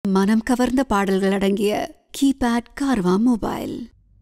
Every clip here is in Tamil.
மனம் கவர்ந்த பாடல்கள் அடங்கிய கீபேட் கார்வா மொபைல்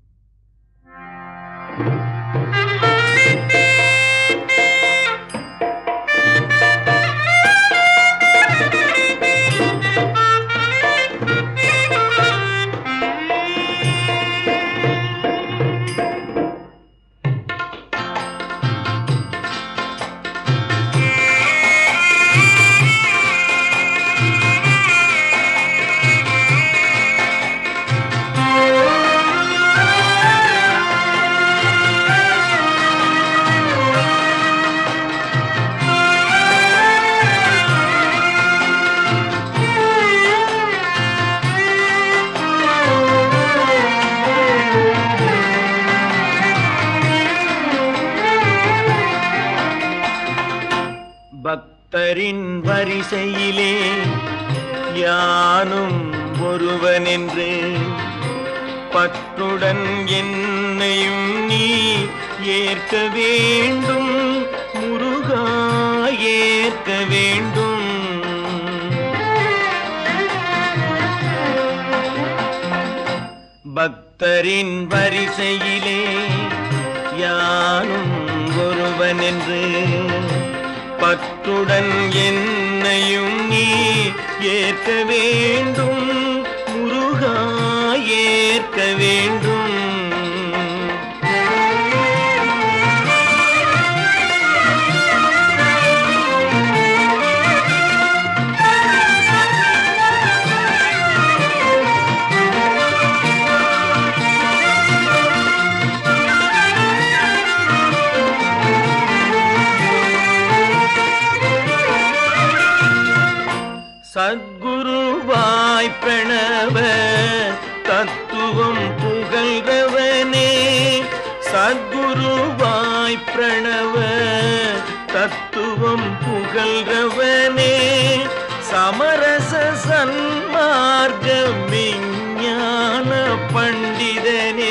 பக்தரின் வரிசையிலே யானும் ஒருவனென்று பற்றுடன் என்னையும் நீ ஏற்க வேண்டும் முருகா ஏற்க வேண்டும் பக்தரின் வரிசையிலே யானும் ஒருவன் என்று பற்றுடன் என்னையும் நீ ஏற்க வேண்டும் முருகா ஏற்க வேண்டும் சத்குருவாய் பிரணவ தத்துவம் புகழ்ந்தவனே சத்குருவாய் பிரணவ தத்துவம் புகழ்ந்தவனே சமரச சன்மார்க்க விஞ்ஞான பண்டிதனே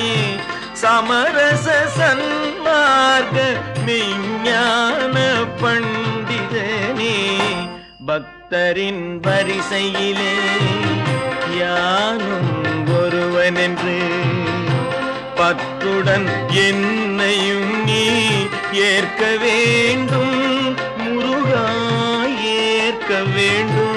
சமரச சன்மார்க்க விஞ்ஞான பண்டிதனே பக்தரின் வரிசையிலே யானும் ஒருவன் என்று பத்துடன் என்னையும் நீ ஏற்க வேண்டும் முருகா ஏற்க வேண்டும்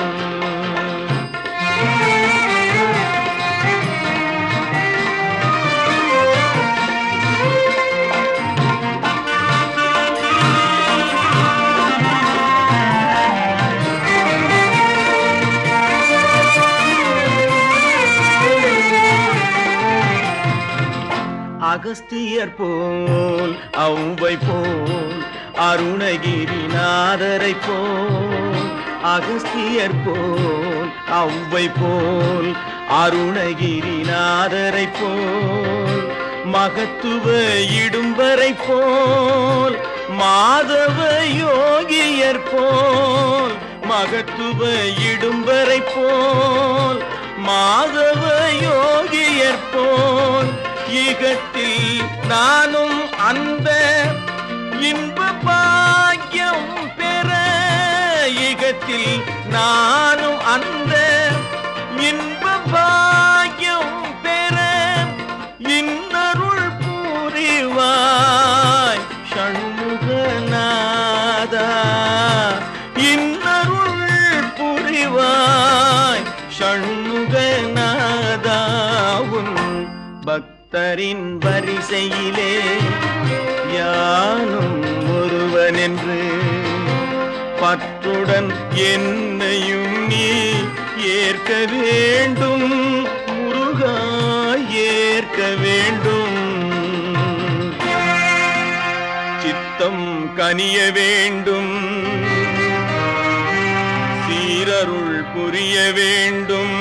அகஸ்தியர் போல் ஔவை போல் அருணகிரிநாதரை போல் அகஸ்தியர் போல் ஔவை போல் அருணகிரிநாதரை போல் மகத்துவ இடும்பரை போல் மாதவ யோகியர் போல் மகத்துவ இடும்பரை போல் மாதவ யோகியர் போல் ஈகத்தில் நானும் அந்த இன்ப பாக்கியம் பெற ஈகத்தில் நானும் அந்த இன்ப பாக்கியம் பெற இன்னருள் புரிவாய் ஷண்முகநாதா இன்னருள் புரிவாய் ஷண்முகநாதா உன் பக்தரின் வரிசையிலே யானும் ஒருவன் என்று பற்றுடன் என்னையும் நீ ஏற்க வேண்டும் முருகா ஏற்க வேண்டும் சித்தம் கனிய வேண்டும் சீரருள் புரிய வேண்டும்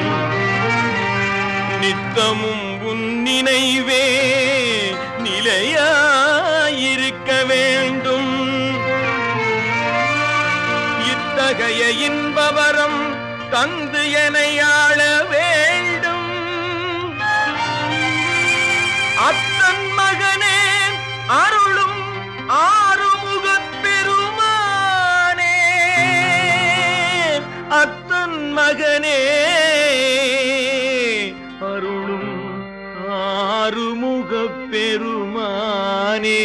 நித்தமும் உன் நினைவே நிலையாயிருக்க வேண்டும் இத்தகைய இன்பவரம் தந்து எனையாள வேண்டும் அத்தன் மகனே அருளும் ஆறுமுகப் பெருமானே அத்தன் மகனே அருளும் ஆறுமுகப் பெருமானே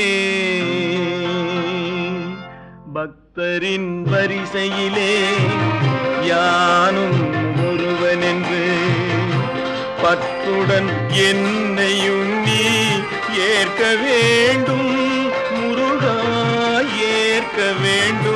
பக்தரின் வரிசையிலே யானும் ஒருவன் என்று பற்றுடன் என்னையும் நீ ஏற்க வேண்டும் முருகா ஏற்க வேண்டும்